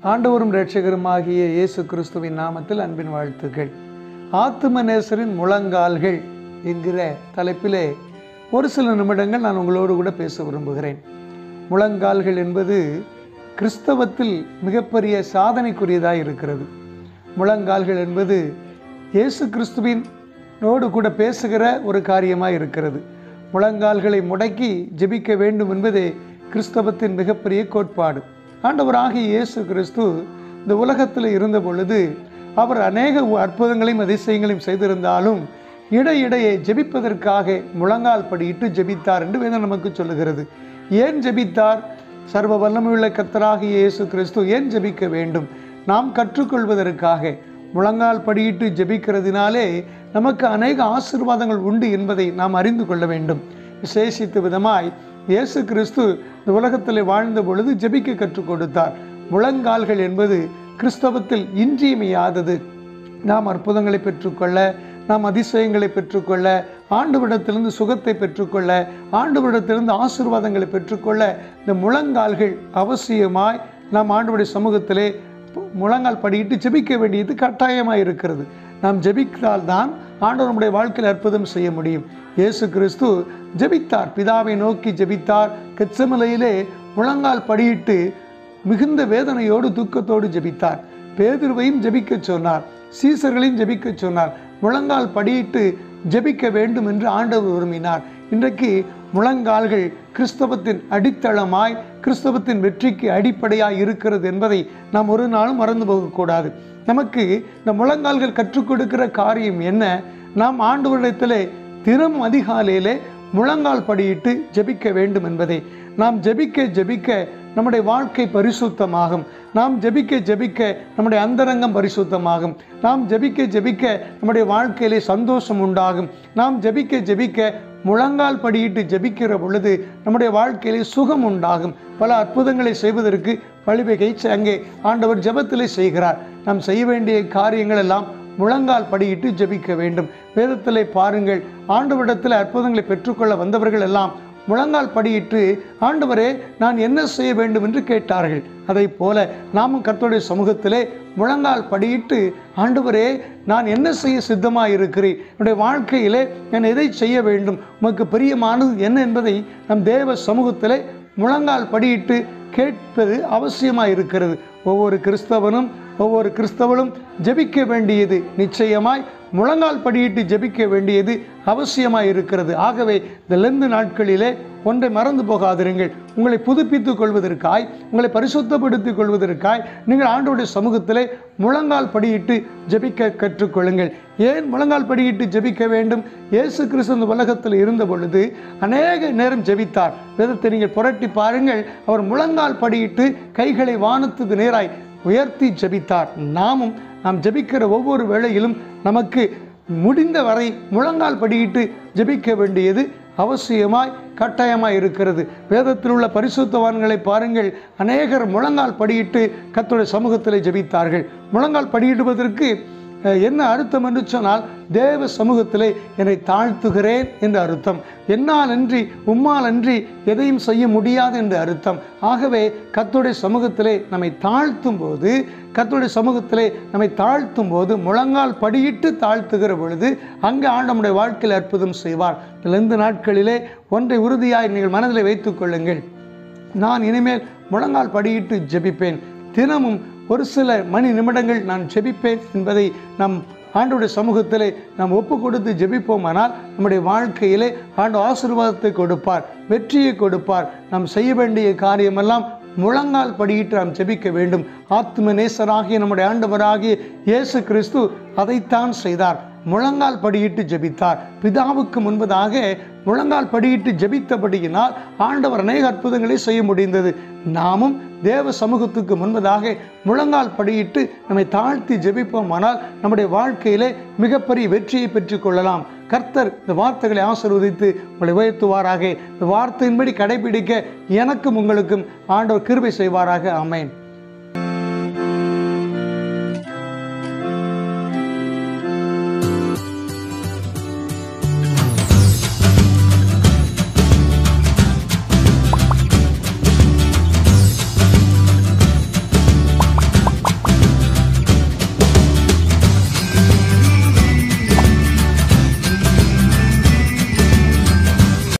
ஆண்டவரும் இரட்சகருமாகிய இயேசு கிறிஸ்துவின் நாமத்தில் அன்பின் வாழ்த்துக்கள் ஆத்துமநேசரின் முழங்கால்கள் என்கிற தலைப்பிலே ஒரு சில நிமிடங்கள் நான் உங்களோடு கூட பேச விரும்புகிறேன் முழங்கால்கள் என்பது கிறிஸ்தவத்தில் மிகப்பெரிய சாதனைக்குரியதாக இருக்கிறது முழங்கால்கள் என்பது இயேசு கிறிஸ்துவின் நோடு கூட பேசுகிற ஒரு காரியமாக இருக்கிறது முழங்கால்களை முடக்கி ஜெபிக்க வேண்டும் என்பதே கிறிஸ்தவத்தின் மிகப்பெரிய கோட்பாடு ஆண்டவராகிய இயேசு கிறிஸ்து இந்த உலகத்தில் இருந்த பொழுது அவர் அநேக அற்புதங்களையும் அதிசயங்களையும் செய்திருந்தாலும் இடையிடையே ஜெபிப்பதற்காக முழங்கால் படியிட்டு ஜெபித்தார் என்று வேதம் நமக்கு சொல்லுகிறது ஏன் ஜெபித்தார் சர்வ வல்லமையுள்ள கர்த்தராகிய இயேசு கிறிஸ்து ஏன் ஜெபிக்க வேண்டும் நாம் கற்றுக்கொள்வதற்காக முழங்கால் படியிட்டு ஜெபிக்கிறதுனாலே நமக்கு அநேக ஆசீர்வாதங்கள் உண்டு என்பதை நாம் அறிந்து கொள்ள வேண்டும் விசேஷித்த விதமாய் இயேசு கிறிஸ்து இந்த உலகத்தில் வாழ்ந்த பொழுது ஜெபிக்க கற்றுக் கொடுத்தார் முழங்கால்கள் என்பது கிறிஸ்தவத்தில் இன்றியமையாதது நாம் அற்புதங்களை பெற்றுக்கொள்ள நாம் அதிசயங்களை பெற்றுக்கொள்ள ஆண்டுவிடத்திலிருந்து சுகத்தை பெற்றுக்கொள்ள ஆண்டுவிடத்திலிருந்து ஆசீர்வாதங்களை பெற்றுக்கொள்ள இந்த முழங்கால்கள் அவசியமாய் நாம் ஆண்டுடைய சமூகத்திலே முழங்கால் படியிட்டு ஜெபிக்க வேண்டியது கட்டாயமாக இருக்கிறது நாம் ஜெபித்தால்தான் ஆண்டவர் நம்முடைய வாழ்க்கையில் அற்புதம் செய்ய முடியும் இயேசு கிறிஸ்து ஜெபித்தார் பிதாவை நோக்கி ஜெபித்தார் கெச்சமலையிலே முழங்கால் படியிட்டு மிகுந்த வேதனையோடு துக்கத்தோடு ஜெபித்தார் பேதுருவையும் ஜெபிக்க சொன்னார் சீசர்களையும் ஜெபிக்க சொன்னார் முழங்கால் படியிட்டு ஜெபிக்க வேண்டும் என்று ஆண்டவர் விரும்பினார் இன்றைக்கு முழங்கால்கள் கிறிஸ்தவத்தின் அடித்தளமாய் கிறிஸ்தவத்தின் வெற்றிக்கு அடிப்படையாய் இருக்கிறது என்பதை நாம் ஒரு நாளும் மறந்து போகக்கூடாது நமக்கு இந்த முழங்கால்கள் கற்றுக் கொடுக்கிற காரியம் என்ன நாம் ஆண்டவரிடத்திலே தினம் அதிகாலையிலே முழங்கால் படியிட்டு ஜெபிக்க வேண்டும் என்பதை நாம் ஜெபிக்க ஜெபிக்க நம்முடைய வாழ்க்கை பரிசுத்தமாகும் நாம் ஜெபிக்க ஜெபிக்க நம்முடைய அந்தரங்கம் பரிசுத்தமாகும் நாம் ஜெபிக்க ஜெபிக்க நம்முடைய வாழ்க்கையிலே சந்தோஷம் உண்டாகும் நாம் ஜெபிக்க ஜெபிக்க முழங்கால் படியிட்டு ஜெபிக்கிற பொழுது நம்முடைய வாழ்க்கையிலே சுகம் உண்டாகும் பல அற்புதங்களை செய்வதற்கு வழிவகை அங்கே ஆண்டவர் ஜெபத்திலே செய்கிறார் நாம் செய்ய வேண்டிய காரியங்கள் எல்லாம் முழங்கால் படியிட்டு ஜெபிக்க வேண்டும் வேதத்திலே பாருங்கள் ஆண்டவரிடத்தில் அற்புதங்களை பெற்றுக்கொள்ள வந்தவர்கள் எல்லாம் முழங்கால் படியிட்டு ஆண்டவரே நான் என்ன செய்ய வேண்டும் என்று கேட்டார்கள் அதை போல நாமும் கர்த்தருடைய சமூகத்திலே முழங்கால் படியிட்டு ஆண்டவரே நான் என்ன செய்ய சித்தமாக இருக்கிறேன் என்னுடைய வாழ்க்கையிலே நான் எதை செய்ய வேண்டும் உமக்கு பிரியமானது என்ன என்பதை நம் தேவ சமூகத்திலே முழங்கால் படியிட்டு கேட்பது அவசியமாக இருக்கிறது ஒவ்வொரு கிறிஸ்தவனும் ஒவ்வொரு கிறிஸ்தவனும் ஜெபிக்க வேண்டியது நிச்சயமாய் முழங்கால் படியிட்டு ஜெபிக்க வேண்டியது அவசியமாக இருக்கிறது ஆகவே இந்த லெந்து நாட்களிலே ஒன்றை மறந்து போகாதிருங்கள் உங்களை புதுப்பித்துக் கொள்வதற்காய் உங்களை பரிசுத்தப்படுத்திக் கொள்வதற்காய் நீங்கள் ஆண்டோடைய சமூகத்திலே முழங்கால் படியிட்டு ஜெபிக்க கற்றுக்கொள்ளுங்கள் ஏன் முழங்கால் படியிட்டு ஜெபிக்க வேண்டும் இயேசு கிறிஸ்து இந்த உலகத்தில் இருந்த பொழுது அநேக நேரம் ஜெபித்தார் வேதத்தை நீங்கள் புரட்டி பாருங்கள் அவர் முழங்கால் படியிட்டு கைகளை வானத்துக்கு நேராய் உயர்த்தி ஜெபித்தார் நாமும் நாம் ஜெபிக்கிற ஒவ்வொரு வேளையிலும் நமக்கு முடிந்த வரை முழங்கால் படியிட்டு ஜெபிக்க வேண்டியது அவசியமாய் கட்டாயமாய் இருக்கிறது வேதத்தில் உள்ள பரிசுத்தவான்களை பாருங்கள் அநேகர் முழங்கால் படியிட்டு கத்துடைய சமூகத்தில் ஜெபித்தார்கள் முழங்கால் படியிடுவதற்கு என்ன அர்த்தம் என்று சொன்னால் தேவ சமூகத்திலே என்னை தாழ்த்துகிறேன் என்று அர்த்தம் என்னால் அன்றி உம்மால் அன்றி எதையும் செய்ய முடியாது என்று அர்த்தம் ஆகவே கத்துடைய சமூகத்திலே நம்மை தாழ்த்தும் போது கத்துடைய சமூகத்திலே நம்மை தாழ்த்தும் போது முழங்கால் படியிட்டு தாழ்த்துகிற பொழுது அங்கே ஆண்டமுடைய வாழ்க்கையில் அற்புதம் செய்வார் இந்த நாட்களிலே ஒன்றை உறுதியாய் நீங்கள் மனதில் வைத்துக் கொள்ளுங்கள் நான் இனிமேல் முழங்கால் படியிட்டு ஜெபிப்பேன் தினமும் ஒரு சில மணி நிமிடங்கள் நான் ஜெபிப்பேன் என்பதை நம் ஆண்டுடைய சமூகத்திலே நாம் ஒப்பு கொடுத்து ஜெபிப்போமானால் நம்முடைய வாழ்க்கையிலே ஆண்டு ஆசீர்வாதத்தை கொடுப்பார் வெற்றியை கொடுப்பார் நாம் செய்ய வேண்டிய காரியமெல்லாம் முழங்கால் படியிட்டு நாம் ஜெபிக்க வேண்டும் ஆத்ம நேசராகிய நம்முடைய ஆண்டவராகிய இயேசு கிறிஸ்து அதைத்தான் செய்தார் முழங்கால் படியிட்டு ஜெபித்தார் பிதாவுக்கு முன்பதாக முழங்கால் படியிட்டு ஜெபித்தபடியினால் ஆண்டவர் அநேக அற்புதங்களை செய்ய முடிந்தது நாமும் தேவ சமூகத்துக்கு முன்பதாக முழங்கால் படியிட்டு நம்மை தாழ்த்தி ஜெபிப்போமானால் நம்முடைய வாழ்க்கையிலே மிகப்பெரிய வெற்றியை பெற்றுக்கொள்ளலாம் கர்த்தர் இந்த வார்த்தைகளை ஆசீர்வதித்து உங்களை உயர்த்துவாராக இந்த வார்த்தையின்படி கடைபிடிக்க எனக்கும் உங்களுக்கும் ஆண்டவர் கிருபை செய்வாராக ஆமென்